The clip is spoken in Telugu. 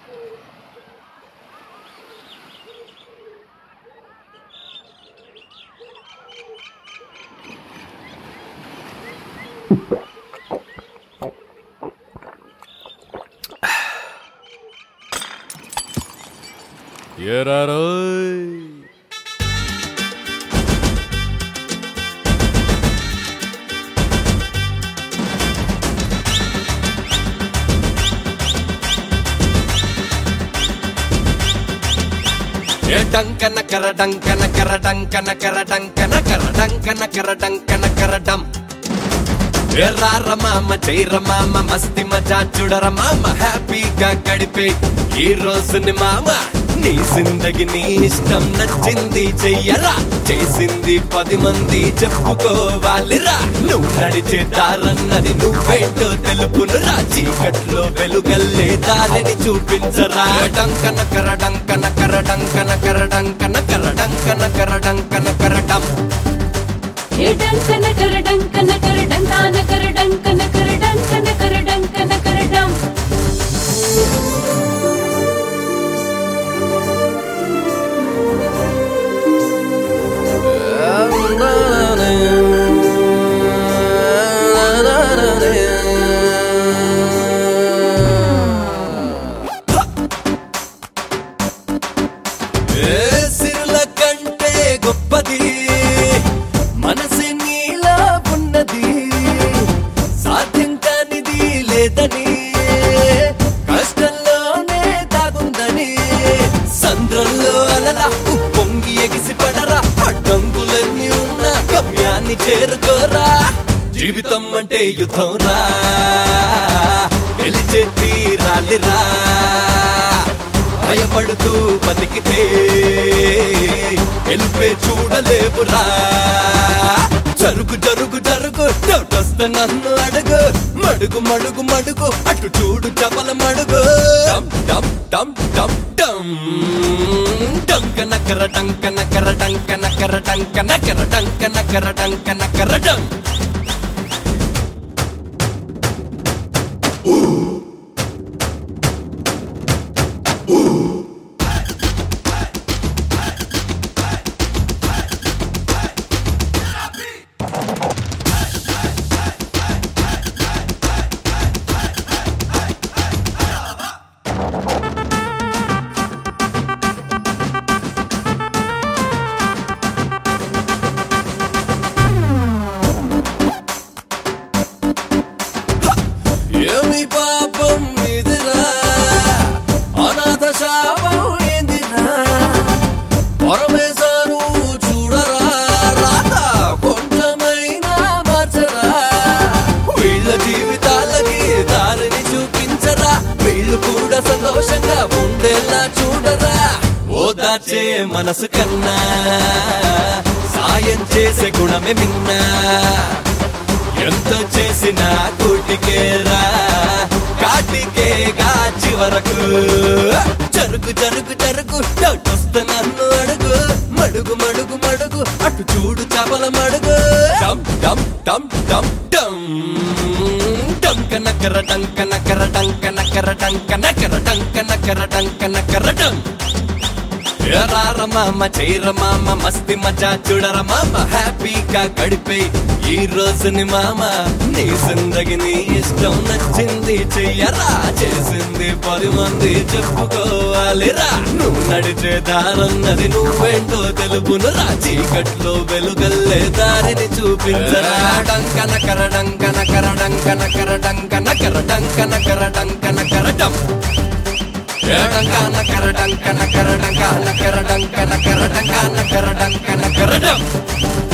ఏరారోయ్ ఏ డంకన కర డంకన కర డంకన కర డంకన కర డంకన కర డంకన కర డం ఏ రార మామ చైర మామ మస్తి మజా చూడర మామ హ్యాపీగా గడిపే ఈ రోజుని మామ నీ జిందగి నీ ఇష్టం నచ్చింది చెయ్యరా చేసింది పది మంది చెప్పుకోవాలిరా నువ్వు నడిచే దారన్నది నువ్వేంటో తెలుపునురా చీకట్లో వెలుగల్లే దారిని చూపించరా డంకన కర డంకన కర డంకన కర డంకన కర డంకన కర డంకన కరడం ఏ డంకన కర డంకన కర డంకాన కర డంకన కర డంకన కర డంకన కరడం ఏ సిరుల కంటే గొప్పది మనసి నీలా ఉన్నది సాధ్యం కానిది లేదని కష్టంలోనే దాగుందని సంద్రంలో అలలా పొంగి ఎగిసి పడరా అడ్డంకులన్నీ ఉన్న గమ్యాన్ని చేరుకోరా జీవితం అంటే యుద్ధం రా గెలిచే తీరాలిరా భయపడుతూ బతికితే గెలుపే చూడలేవురా జరుగు జరుగు జరుగు డౌటొస్తే నన్ను అడుగు మడుగు మడుగు మడుగు అటు చూడు చపల మడుగు డమ్ డమ్ డమ్ డమ్ డమ్ డంకన కర డంకన కర డంకన కర డంకన కర డంకన కర డంకన కర డం ఏమి పాపం ఇదిరా అనాథ శాపం ఏందిరా పరమేశాను చూడరా రాత కొంచెమైనా మార్చరా వీళ్ళ జీవితాలకి దారిని చూపించరా వీళ్ళు కూడా సంతోషంగా ఉండేలా చూడరా ఓదార్చే మనసు కన్నా సాయం చేసే గుణమే మిన్నా ఎంత చేసినా కూటికేరా కాటికేగా చివరకు జరుగు జరుగు జరుగు డౌటొస్తే నన్ను అడుగు మడుగు మడుగు మడుగు అటు చూడు చపల మడుగు డమ్ డమ్ డమ్ డమ్ డమ్ డంకన కర డంకన కర డంకన కర డంకన కర డంకన కర డంకన కర డం ఎరార మామ చైర మామ మస్తి మజా చూడర మామ హ్యాపీగా గడిపే ఈ రోజుని మామ నీ జిందగి నీ ఇష్టం నచ్చింది చెయ్యరా చేసింది పది మంది చెప్పుకోవాలిరా నువ్వు నడిచే దారన్నది నువ్వేంటో తెలుపునురా చీకట్లో వెలుగల్లే దారిని చూపించరా డంకన కర డంకన కర డంకన కర డంకన కర డంకన కర డంకన కరడం డంకన కర డంకన కర డంకన కర డంకన కర డంకన కర డంకన కరడం